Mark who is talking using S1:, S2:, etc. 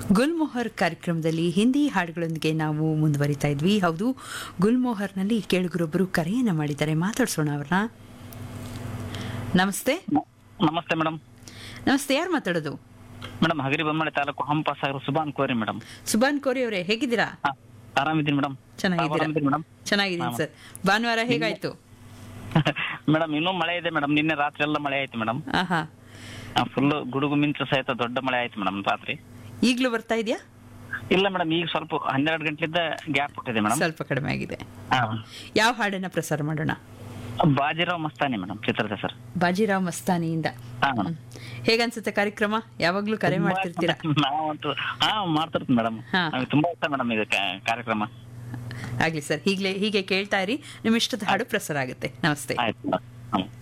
S1: ಗುಲ್ಮೊಹರ್ ಕಾರ್ಯಕ್ರಮದಲ್ಲಿ ಹಿಂದಿ ಹಾಡುಗಳೊಂದಿಗೆ ನಾವು ಮುಂದುವರಿತಾ ಇದ್ವಿ ಹೌದು ಗುಲ್ಮೊಹರ್ನಲ್ಲಿ ಕೇಳುಗರೊಬ್ಬರು ಕರೆಯನ್ನ ಮಾಡಿದ್ದಾರೆ ಮಾತಾಡ್ಸೋಣ ಅವ್ರನ್ನ ನಮಸ್ತೆ
S2: ನಮಸ್ತೆ ಮೇಡಮ್
S1: ನಮಸ್ತೆ ಯಾರು ಮಾತಾಡೋದು
S2: ಮೇಡಮ್ ಹಗರಿ ಬೊಮ್ಮಳೆ ತಾಲೂಕು ಹಂಪ ಸಾಗರ ಸುಬಾನ್ ಕೋರಿ ಮೇಡಮ್
S1: ಸುಬಾನ್ ಕೋರಿ ಅವರೇ ಹೇಗಿದ್ದೀರಾ
S2: ಆರಾಮಿದ್ದೀನಿ ಮೇಡಮ್
S1: ಚೆನ್ನಾಗಿದ್ದೀರಾ
S2: ಮೇಡಮ್
S1: ಚೆನ್ನಾಗಿದ್ದೀನಿ ಸರ್ ಭಾನುವಾರ ಹೇಗಾಯ್ತು
S2: ಮೇಡಮ್ ಇನ್ನೂ ಮಳೆ ಇದೆ ಮೇಡಮ್ ನಿನ್ನೆ ರಾತ್ರಿ ಎಲ್ಲ ಮಳೆ ಆಯ್ತು ಮೇಡಮ್
S1: ಆಹಾ
S2: ಫುಲ್ ಗುಡುಗು ಮಿಂಚು ಸಹಿತ ದೊಡ್ಡ ಮಳೆ ಆಯ್ತು ಮೇಡಮ್ ರಾತ್ರಿ
S1: ಈಗಲೂ ಬರ್ತಾ ಇದೆಯಾ
S2: ಇಲ್ಲ ಮೇಡಮ್ ಈಗ ಸ್ವಲ್ಪ ಹನ್ನೆರಡು ಗಂಟೆಲಿದ್ದ ಗ್ಯಾಪ್ ಕೊಟ್ಟಿದೆ ಮೇಡಮ್
S1: ಸ್ವಲ್ಪ ಕಡಿಮೆ ಆಗಿದೆ ಯಾವ ಹಾಡನ್ನ ಪ್ರಸಾರ ಮಾಡೋಣ
S2: ಬಾಜಿರಾವ್ ಮಸ್ತಾನಿ ಮೇಡಮ್ ಚಿತ್ರದ ಸರ್
S1: ಬಾಜಿರಾವ್ ಮಸ್ತಾನಿಯಿಂದ
S2: ಹಾ ಮೇಡಮ್
S1: ಹೇಗನ್ಸುತ್ತೆ ಕಾರ್ಯಕ್ರಮ ಯಾವಾಗ್ಲೂ ಕರೆ ಮಾಡ್ತಿರ್ತೀರಾ
S2: ನಾವಂತೂ ಹಾ ಮಾಡ್ತಿರ್ತೀವಿ ಮೇಡಮ್
S1: ಹಾ.
S2: ನಮಗೆ ತುಂಬಾ ಇಷ್ಟ ಮೇಡಮ್ ಇದು ಕಾ- ಕಾರ್ಯಕ್ರಮ
S1: ಆಗ್ಲಿ ಸರ್ ಹೀಗೆ ಹೀಗೆ ಕೇಳ್ತಾ ಇರಿ ನಿಮ್ಮ ಇಷ್ಟದ ಹಾಡು ಪ್ರಸಾರ ಆಗುತ್ತೆ ನಮಸ್ತೆ
S2: ಆಯ್ತು ಮೇಡಮ್